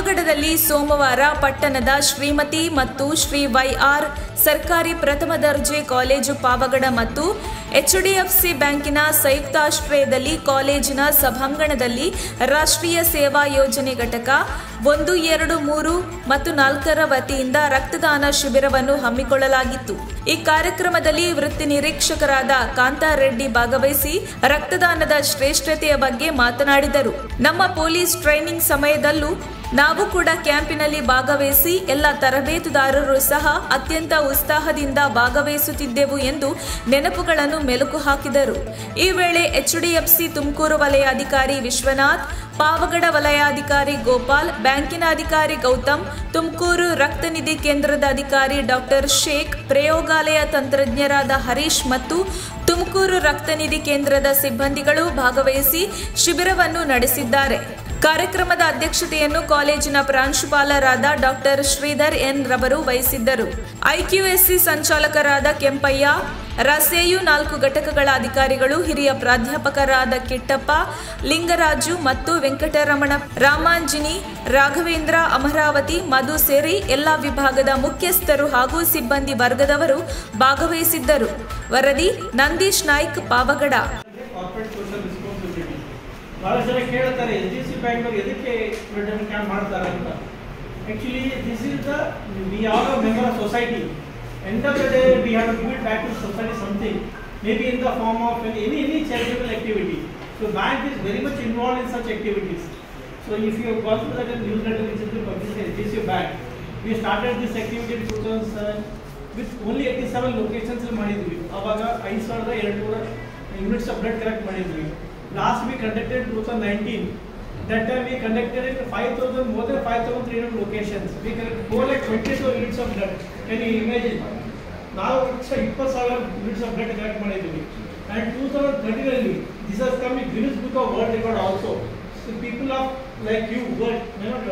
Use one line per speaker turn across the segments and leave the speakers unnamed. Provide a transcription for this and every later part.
ಪಾವಗಡದಲ್ಲಿ ಸೋಮವಾರ ಪಟ್ಟಣದ ಶ್ರೀಮತಿ ಮತ್ತು ಶ್ರೀ ವೈಆರ್ ಸರ್ಕಾರಿ ಪ್ರಥಮ ದರ್ಜೆ ಕಾಲೇಜು ಪಾವಗಡ ಮತ್ತು ಎಚ್ಡಿಎಫ್ಸಿ ಬ್ಯಾಂಕಿನ ಸಂಯುಕ್ತಾಶ್ರಯದಲ್ಲಿ ಕಾಲೇಜಿನ ಸಭಾಂಗಣದಲ್ಲಿ ರಾಷ್ಟ್ರೀಯ ಸೇವಾ ಯೋಜನೆ ಘಟಕ ಒಂದು ಎರಡು ಮೂರು ಮತ್ತು ನಾಲ್ಕರ ವತಿಯಿಂದ ರಕ್ತದಾನ ಶಿಬಿರವನ್ನು ಹಮ್ಮಿಕೊಳ್ಳಲಾಗಿತ್ತು ಈ ಕಾರ್ಯಕ್ರಮದಲ್ಲಿ ವೃತ್ತಿ ನಿರೀಕ್ಷಕರಾದ ಕಾಂತಾರೆಡ್ಡಿ ಭಾಗವಹಿಸಿ ರಕ್ತದಾನದ ಶ್ರೇಷ್ಠತೆಯ ಬಗ್ಗೆ ಮಾತನಾಡಿದರು ನಮ್ಮ ಪೊಲೀಸ್ ಟ್ರೈನಿಂಗ್ ಸಮಯದಲ್ಲೂ ನಾವು ಕೂಡ ಕ್ಯಾಂಪಿನಲ್ಲಿ ಭಾಗವಹಿಸಿ ಎಲ್ಲ ತರಬೇತುದಾರರು ಸಹ ಅತ್ಯಂತ ಉತ್ಸಾಹದಿಂದ ಭಾಗವಹಿಸುತ್ತಿದ್ದೆವು ಎಂದು ನೆನಪುಗಳನ್ನು ಮೆಲುಕು ಹಾಕಿದರು ಈ ವೇಳೆ ಎಚ್ಡಿಎಫ್ಸಿ ತುಮಕೂರು ವಲಯಾಧಿಕಾರಿ ವಿಶ್ವನಾಥ್ ಪಾವಗಡ ವಲಯಾಧಿಕಾರಿ ಗೋಪಾಲ್ ಬ್ಯಾಂಕಿನ ಅಧಿಕಾರಿ ಗೌತಮ್ ತುಮಕೂರು ರಕ್ತನಿಧಿ ಕೇಂದ್ರದ ಅಧಿಕಾರಿ ಡಾಕ್ಟರ್ ಶೇಖ್ ಪ್ರಯೋಗಾಲಯ ತಂತ್ರಜ್ಞರಾದ ಹರೀಶ್ ಮತ್ತು ತುಮಕೂರು ರಕ್ತನಿಧಿ ಕೇಂದ್ರದ ಸಿಬ್ಬಂದಿಗಳು ಭಾಗವಹಿಸಿ ಶಿಬಿರವನ್ನು ನಡೆಸಿದ್ದಾರೆ ಕಾರ್ಯಕ್ರಮದ ಅಧ್ಯಕ್ಷತೆಯನ್ನು ಕಾಲೇಜಿನ ಪ್ರಾಂಶುಪಾಲರಾದ ಡಾಕ್ಟರ್ ಶ್ರೀಧರ್ ಎನ್ ರವರು ವಹಿಸಿದ್ದರು ಐಕ್ಯೂಎಸ್ಸಿ ಸಂಚಾಲಕರಾದ ಕೆಂಪಯ್ಯ ರಸೆಯು ನಾಲ್ಕು ಘಟಕಗಳ ಅಧಿಕಾರಿಗಳು ಹಿರಿಯ ಪ್ರಾಧ್ಯಾಪಕರಾದ ಕಿಟ್ಟಪ್ಪ ಲಿಂಗರಾಜು ಮತ್ತು ವೆಂಕಟರಮಣ ರಾಮಾಂಜಿನಿ ರಾಘವೇಂದ್ರ ಅಮರಾವತಿ ಮಧು ಸೇರಿ ಎಲ್ಲಾ ವಿಭಾಗದ ಮುಖ್ಯಸ್ಥರು ಹಾಗೂ ಸಿಬ್ಬಂದಿ ವರ್ಗದವರು ಭಾಗವಹಿಸಿದ್ದರು ವರದಿ Nandish Naik Pavagada
corporate social responsibility ಬಹಳ ಜನ ಕೇಳ್ತಾರೆ ಎಚ್ ಡಿ ಸಿ ಬ್ಯಾಂಕ್ ಅವ್ರು ಎದಕ್ಕೆ ರಿಟರ್ನ್ ಕ್ಯಾಂಪ್ ಮಾಡ್ತಾರೆ ಅಂತ actually this is the we are a member of society end of the day we have give it back to society something may be in the form of any any charitable activity so bank is very much involve in such activities so if you got to that news letter which is publish H D C bank we started this activity two thousand seven with only eighty seven locations ಮಾಡಿದ್ವಿ ಅವಾಗ ಐದು ಸಾವಿರದ ಎರಡು ನೂರ units of blood collect ಮಾಡಿದ್ವಿ last we conducted two thousand nineteen that time we conducted it five thousand more than five thousand three hundred locations we collect four lakh twenty two units of blood can you imagine ನಾವು ಲಕ್ಷ ಇಪ್ಪತ್ತು ಸಾವಿರ units of blood collect ಮಾಡಿದ್ವಿ and two thousand ಥರ್ಟಿನಲ್ಲಿ this has come in Guinness book of world record also so people of like you work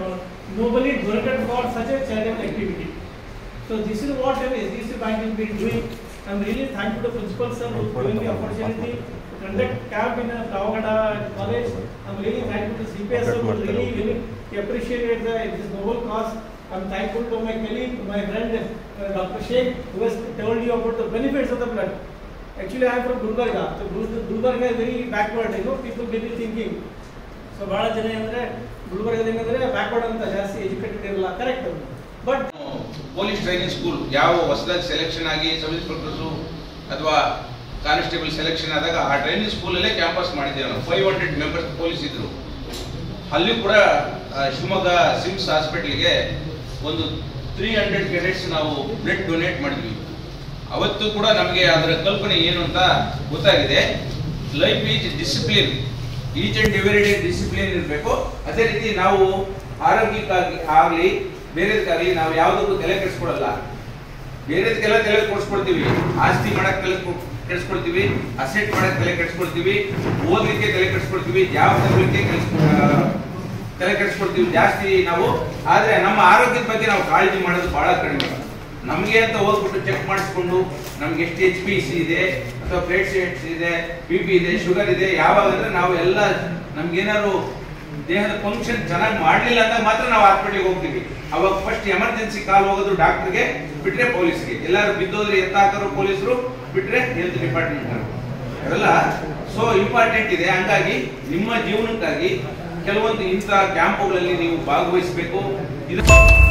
nobly worked for such a charitable activity So this is what an SDC bank has been doing. I'm really thankful to principal sir who given the opportunity to conduct camp in uh, Tavagada college. I'm really thankful to CPS sir who really, really appreciated the, this noble cause. I'm thankful to my colleague, my friend uh, Dr. Sheikh who has told you about the benefits of the blood. Actually, I am from Gulbarga. So Gul- Gulbarga is very backward, you know, people may be thinking. So ಭಾಳ ಜನ ಏನಂದ್ರೆ ಗುಲ್ಬರ್ಗದಲ್ಲಿ ಏನಂದ್ರೆ backward ಅಂತ ಜಾಸ್ತಿ educated ಇರಲ್ಲ correct but
police training school ಯಾವ ಹೊಸದಾಗಿ selection ಆಗಿ ಸಬ್ ಇನ್ಸ್ಪೆಕ್ಟರ್ಸು ಅಥವಾ ಕಾನ್ಸ್ಟೇಬಲ್ ಸೆಲೆಕ್ಷನ್ ಆದಾಗ ಆ ಟ್ರೈನಿಂಗ್ ಸ್ಕೂಲಲ್ಲೇ ಕ್ಯಾಂಪಸ್ ಮಾಡಿದ್ದೇವೆ ನಾವು ಫೈವ್ ಹಂಡ್ರೆಡ್ ಮೆಂಬರ್ಸ್ ಪೊಲೀಸ್ ಇದ್ರು ಅಲ್ಲಿ ಕೂಡ ಆ, ಶಿವಮೊಗ್ಗ ಸಿಮ್ಸ್ ಹಾಸ್ಪಿಟ್ಲಿಗೆ ಒಂದು ತ್ರೀ ಹಂಡ್ರೆಡ್ ಕೆಡೆಟ್ಸ್ ನಾವು ಬ್ಲಡ್ ಡೊನೇಟ್ ಮಾಡಿದ್ವಿ ಅವತ್ತು ಕೂಡ ನಮಗೆ ಅದರ ಕಲ್ಪನೆ ಏನು ಅಂತ ಗೊತ್ತಾಗಿದೆ life is discipline each and every day discipline ಇರಬೇಕು ಅದೇ ರೀತಿ ನಾವು ಆರೋಗ್ಯಕ್ಕಾಗಿ ಆಗಲಿ ಬೇರೆದಕ್ಕಾಗಲಿ ನಾವು ಯಾವುದಕ್ಕೂ ತಲೆ ಕೆಡಿಸ್ಕೊಡಲ್ಲ ಬೇರೆದಕ್ಕೆಲ್ಲ ತಲೆ ಕೆಡಿಸ್ಕೊಳ್ತೀವಿ ಆಸ್ತಿ ಮಾಡಕ್ ತಲೆ ಕೊ- ಕೆಡಿಸ್ಕೊಳ್ತೀವಿ ಅಸೆಟ್ ಮಾಡಕ್ ತಲೆ ಕೆಡಿಸ್ಕೊಳ್ತೀವಿ ಓದ್ಲಿಕ್ಕೆ ತಲೆ ಕೆಡಿಸ್ಕೊಳ್ತೀವಿ ಜಾಬ್ ತಗೊಳ್ಳಿಕ್ಕೆ ಕೆಲ್ಸ- ಆ, ತಲೆ ಕೆಡಿಸ್ಕೊಳ್ತೀವಿ ಜಾಸ್ತಿ ನಾವು ಆದ್ರೆ ನಮ್ಮ ಆರೋಗ್ಯದ ಬಗ್ಗೆ ನಾವು ಕಾಳಜಿ ಮಾಡೋದು ಬಹಳ ಕಡಿಮೆ ನಮಗೆ ಅಂತ ಹೋಗ್ಬಿಟ್ಟು ಚೆಕ್ ಮಾಡಿಸ್ಕೊಂಡು ನಮ್ಗೆ ಎಷ್ಟು ಎಚ್ ಪಿ ಸಿ ಇದೆ ಅಥವಾ ಪ್ಲೇಟ್ಲೆಟ್ಸ್ ಇದೆ ಬಿ ಪಿ ಇದೆ ಶುಗರ್ ಇದೆ ಯಾವಾಗ ಅಂದ್ರೆ ನಾವು ಎಲ್ಲ ನಮ್ಗೇನಾದ್ರು ದೇಹದ ಫಂಕ್ಷನ್ ಚೆನ್ನಾಗಿ ಮಾಡಲಿಲ್ಲ ಅಂತ ಮಾತ್ರ ನಾವು ಹಾಸ್ಪಿಟ್ಲಿಗೆ ಹೋಗ್ತೀವಿ ಅವಾಗ ಫಸ್ಟ್ ಎಮರ್ಜೆನ್ಸಿ ಕಾಲ್ ಹೋಗೋದು ಡಾಕ್ಟರ್ಗೆ ಬಿಟ್ರೆ ಪೊಲೀಸ್ಗೆ ಎಲ್ಲರೂ ಬಿದ್ದೋದ್ರೆ ಎತ್ತಾಕರು ಪೊಲೀಸರು ಬಿಟ್ರೆ ಹೆಲ್ತ್ ಡಿಪಾರ್ಟ್ಮೆಂಟ್ ಅವೆಲ್ಲ ಸೊ ಇಂಪಾರ್ಟೆಂಟ್ ಇದೆ ಹಂಗಾಗಿ ನಿಮ್ಮ ಜೀವನಕ್ಕಾಗಿ ಕೆಲವೊಂದು ಇಂಥ ಕ್ಯಾಂಪುಗಳಲ್ಲಿ ನೀವು ಭಾಗವಹಿಸಬೇಕು ಇದು